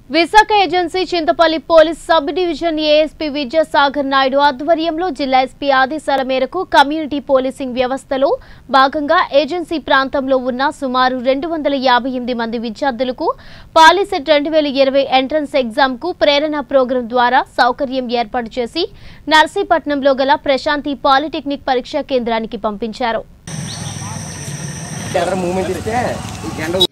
Visakha agency Chintapalli police sub division ASP Vidyasagar Naidu ఆధ్వర్యంలో జిల్లా SP ఆదేశాల మేరకు కమ్యూనిటీ పోలీసింగ్ వ్యవస్థలో భాగంగా ఏజెన్సీ ప్రాంతంలో ఉన్న సుమారు రెండు వందల యాభై ఎనిమిది మంది విద్యార్థులకు పాలిసెట్ రెండు వేల ఇరవై ఎంట్రన్స్ ఎగ్జామ్ కు ప్రేరణ ప్రోగ్రాం ద్వారా సౌకర్యం ఏర్పాటు చేసి నర్సీపట్నంలో గల ప్రశాంతి పాలిటెక్నిక్ పరీక్షా కేంద్రానికి పంపించారు ఎక్కడ మూమెంట్ ఇస్తే ఈ జెండా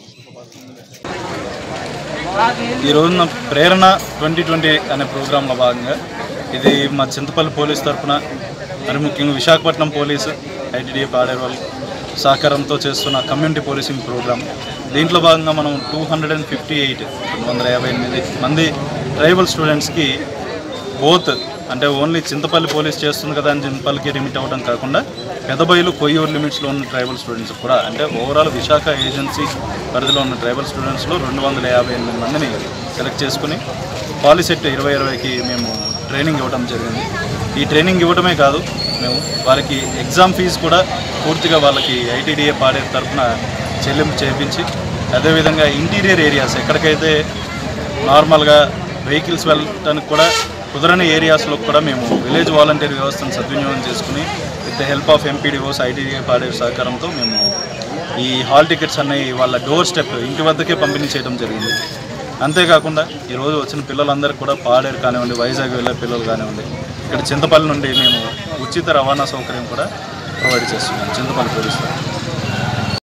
ఈ రోజున ప్రేరణ ట్వంటీ ట్వంటీ అనే ప్రోగ్రాంలో భాగంగా ఇది మా చింతపల్లి పోలీస్ తరఫున మరి ముఖ్యంగా విశాఖపట్నం పోలీసు ఐటీడీ పాడేరు వాళ్ళు సహకారంతో చేస్తున్న కమ్యూనిటీ పోలీసింగ్ ప్రోగ్రామ్ దీంట్లో భాగంగా మనం two hundred and fifty eight రెండు వందల యాభై ఎనిమిది మంది ట్రైబల్ స్టూడెంట్స్కి బోత్ అంటే ఓన్లీ చింతపల్లి పోలీస్ చేస్తుంది కదా అని చింతపల్లికి లిమిట్ అవ్వడం కాకుండా పెదబయలు కొయ్యూరు లిమిట్స్లో ఉన్న ట్రైబల్ స్టూడెంట్స్ కూడా అంటే ఓవరాల్ విశాఖ ఏజెన్సీ పరిధిలో ఉన్న ట్రైబల్ స్టూడెంట్స్లో రెండు వందల యాభై ఎనిమిది మందిని సెలెక్ట్ చేసుకుని పాలిసెట్ ఇరవై ఇరవైకి మేము ట్రైనింగ్ ఇవ్వడం జరిగింది ఈ ట్రైనింగ్ ఇవ్వడమే కాదు మేము వారికి ఎగ్జామ్ ఫీజు కూడా పూర్తిగా వాళ్ళకి ఐటీడీఏ పాడే తరఫున చెల్లింపు చేయించి అదేవిధంగా ఇంటీరియర్ ఏరియాస్ ఎక్కడికైతే నార్మల్గా వెహికల్స్ వెళ్ళడానికి కూడా కుదరని ఏరియాస్లో కూడా మేము విలేజ్ వాలంటీర్ వ్యవస్థను సద్వినియోగం చేసుకుని with the help of MPDOs ITD Paderu సహకారంతో మేము ఈ హాల్ టికెట్స్ అనేవి వాళ్ళ డోర్ స్టెప్ ఇంటి వద్దకే పంపిణీ చేయడం జరిగింది అంతేకాకుండా ఈరోజు వచ్చిన పిల్లలందరికీ కూడా పాడేరు కానివ్వండి వైజాగ్ వెళ్ళే పిల్లలు కానివ్వండి ఇక్కడ చింతపల్లి నుండి మేము ఉచిత రవాణా సౌకర్యం కూడా ప్రొవైడ్ చేస్తున్నాం చింతపల్లి పోలీసు వారు.